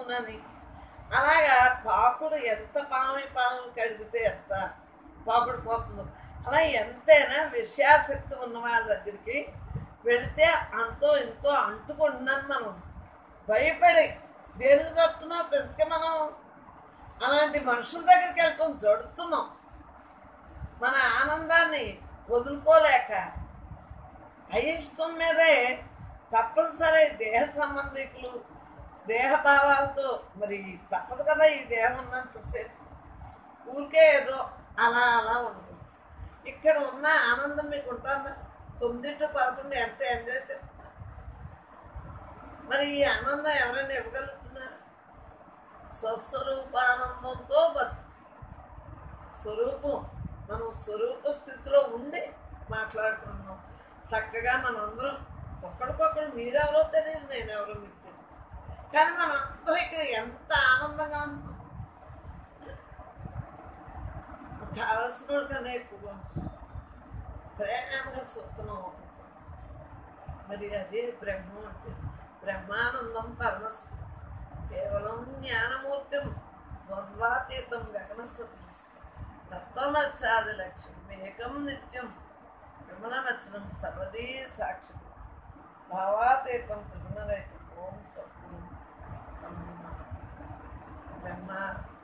ఉందని అలాగా పాపుడు ఎంత పాము పాములు కడిగితే ఎంత పాపుడు పోతుందో అలా ఎంతైనా విషయాసక్తి ఉన్న వాళ్ళ దగ్గరికి వెళితే అంతో ఇంతో అంటుకుంటున్నాను మనం భయపడి దేనికి చెప్తున్నాం ఇప్పుడు ఎందుకే మనం అలాంటి మనుషుల దగ్గరికి వెళ్ళటం జడుతున్నాం మన ఆనందాన్ని వదులుకోలేక అయిష్టం మీదే తప్పనిసరి దేహ సంబంధికులు దేహభావాలతో మరి తప్పదు కదా ఈ దేహం ఉన్నంతసేపు ఊరికే ఏదో అలా అలా ఉంటుంది ఇక్కడ ఉన్న ఆనందం మీకు ఉంటుందా తొమ్మిది టు పదకొండు ఎంత ఎంజాయ్ చేస్తున్నారు మరి ఈ ఆనందం ఎవరైనా ఇవ్వగలుగుతున్నారు స్వస్వరూపానందంతో బతు స్వరూపం మనం స్వరూప స్థితిలో ఉండి మాట్లాడుకుంటున్నాం చక్కగా మనందరం ఒకరికొకరు మీరెవరో తెలియదు నేనెవరో మీకు తెలియదు కానీ మనందరం ఇక్కడ ఎంత ఆనందంగా ఉంటున్నాం కావలసిన వాళ్ళకన్నా ఎక్కువగా ఉంటున్నాం ప్రేమగా చూస్తున్నాం మరి అదే బ్రహ్మ అంటే బ్రహ్మానందం పరమస్వ కేవలం జ్ఞానమూర్తం ద్వంద్వాతీతం గగన సదృశ్యం తత్వమస్యాది లక్ష్యం ఏకం నిత్యం విమలనచనం సర్వదీ సాక్షి భావాతీతం త్రిగుణరహితం ఓం సద్గురు బ్రహ్మ